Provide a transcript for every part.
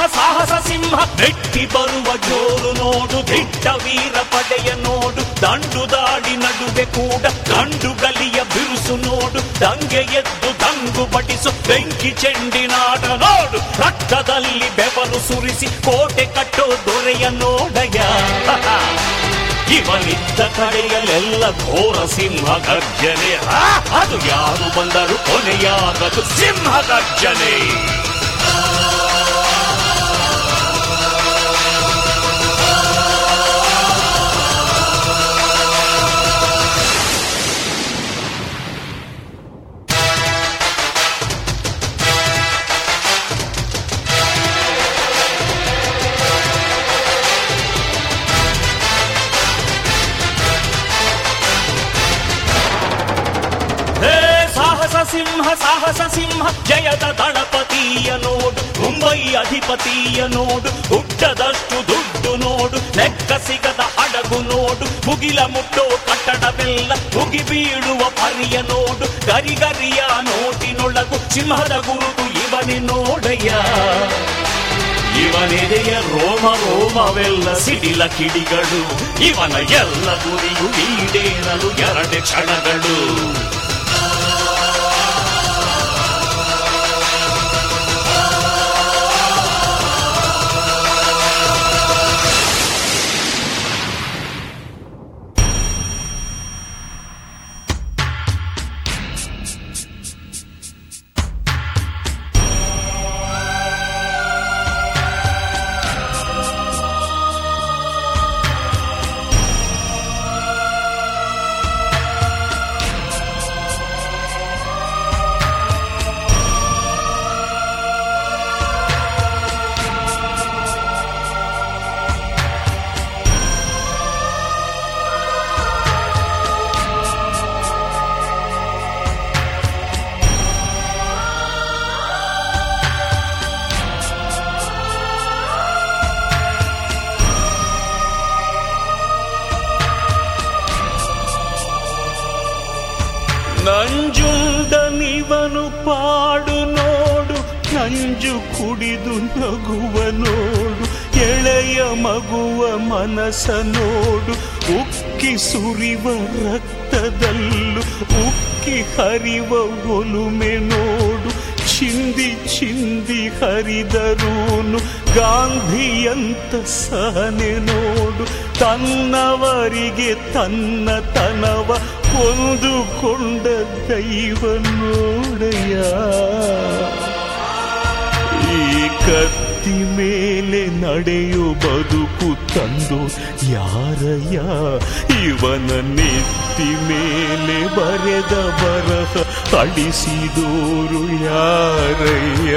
ಸಾಹಸ ಸಿಂಹ ನೆಟ್ಟಿ ಬರುವ ಜೋರು ನೋಡು ದಿಟ್ಟ ವೀರ ಪಡೆಯ ನೋಡು ದಂಡು ದಾಡಿ ನಡುವೆ ಕೂಡ ಗಂಡು ಗಲಿಯ ಬಿರುಸು ನೋಡು ದಂಗೆ ಎದ್ದು ದಂಗು ಬಡಿಸು ಬೆಂಕಿ ಚೆಂಡಿನಾಟ ನೋಡು ರಕ್ತದಲ್ಲಿ ಬೆವರು ಸುರಿಸಿ ಕೋಟೆ ಕಟ್ಟೋ ದೊರೆಯ ನೋಡಯ ಇವನಿದ್ದ ಕಡೆಯಲ್ಲೆಲ್ಲ ಘೋರ ಸಿಂಹ ಗರ್ಜನೆ ಆ, ಅದು ಯಾರು ಬಂದರು ಕೊನೆಯಾಗದು ಸಿಂಹ ಗರ್ಜನೆ ಹೇ ಸಾಹಸ ಸಿಂಹ ಸಾಹಸ ಸಿಂಹ ಜಯದ ದಳಪತಿಯ ನೋಡು ಮುಂಬೈ ಅಧಿಪತಿಯ ನೋಡು ಹುಟ್ಟದಷ್ಟು ದುಡ್ಡು ನೋಡು ಲೆಕ್ಕ ಸಿಗದ ಅಡಗು ನೋಡು ಮುಗಿಲ ಮುಟ್ಟೋ ಕಟ್ಟಡವೆಲ್ಲ ಮುಗಿ ಬೀಳುವ ಪರಿಯ ನೋಡು ಗರಿಗರಿಯ ನೋಟಿನೊಳಗು ಸಿಂಹದ ಗುರುತು ಇವನೇ ನೋಡಯ್ಯ ಇವನೆದೆಯ ರೋಮ ರೋಮವೆಲ್ಲ ಸಿಡಿಲ ಕಿಡಿಗಳು ಇವನ ಎಲ್ಲ ಗುರಿಯು ಈಡೇರಲು ಎರಡೆ ಕ್ಷಣಗಳು ನಂಜುಂಡನಿವನು ಪಾಡು ನೋಡು ನಂಜು ಕುಡಿದು ನಗುವ ನೋಡು ಎಳೆಯ ಮಗುವ ಮನಸ ನೋಡು ಉಕ್ಕಿ ಸುರಿವ ರಕ್ತದಲ್ಲೂ ಉಕ್ಕಿ ಹರಿವ ಒಲುಮೆ ನೋಡು ಚಿಂದಿ ಚಿಂದಿ ಹರಿದರೂನು ಗಾಂಧಿಯಂತ ಸಹನೆ ನೋಡು ತನ್ನವರಿಗೆ ತನ್ನ ತನವ ಕೊಂದುಕೊಂಡ ದೈವ ನೋಡಯ್ಯ ಈ ಕತ್ತಿ ಮೇಲೆ ನಡೆಯು ಬದುಕು ತಂದು ಯಾರಯ್ಯ ಇವನ ನೆತ್ತಿ ಮೇಲೆ ಬರೆದ ಬರಹ ಅಳಿಸಿದೋರು ಯಾರಯ್ಯ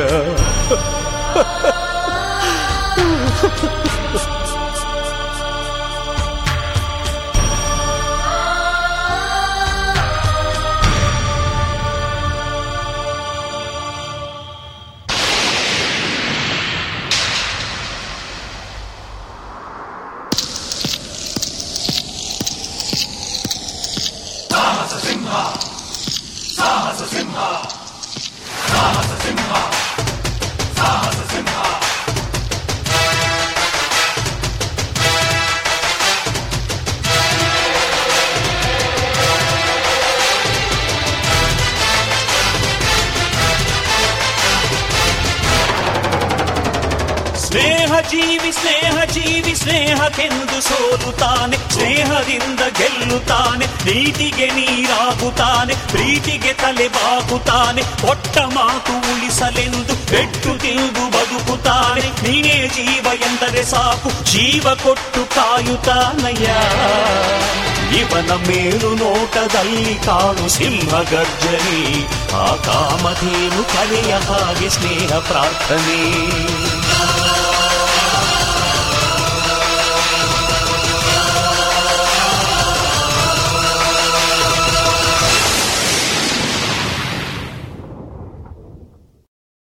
ಸ್ನೇಹ ಜೀವಿ ಸ್ನೇಹ ಜೀವಿ ಸ್ನೇಹಕ್ಕೆಂದು ಸೋಲುತ್ತಾನೆ ಸ್ನೇಹದಿಂದ ಗೆಲ್ಲುತ್ತಾನೆ ನೀತಿಗೆ ನೀರಾಗುತ್ತಾನೆ ಪ್ರೀತಿಗೆ ತಲೆ ಬಾಗುತ್ತಾನೆ ಕೊಟ್ಟ ಮಾತು ಉಳಿಸಲೆಂದು ಪೆಟ್ಟು ತಿಂದು ಬದುಕುತ್ತಾನೆ ನೀನೇ ಜೀವ ಎಂದರೆ ಸಾಕು ಜೀವ ಕೊಟ್ಟು ಕಾಯುತ್ತಾನಯ್ಯ ಇವನ ಮೇಲು ನೋಟದಲ್ಲಿ ಕಾಣು ಸಿಂಹ ಗರ್ಜನೆ ಆ ಕಾಮಧೇನು ಕಲೆಯ ಹಾಗೆ ಸ್ನೇಹ ಪ್ರಾರ್ಥನೆ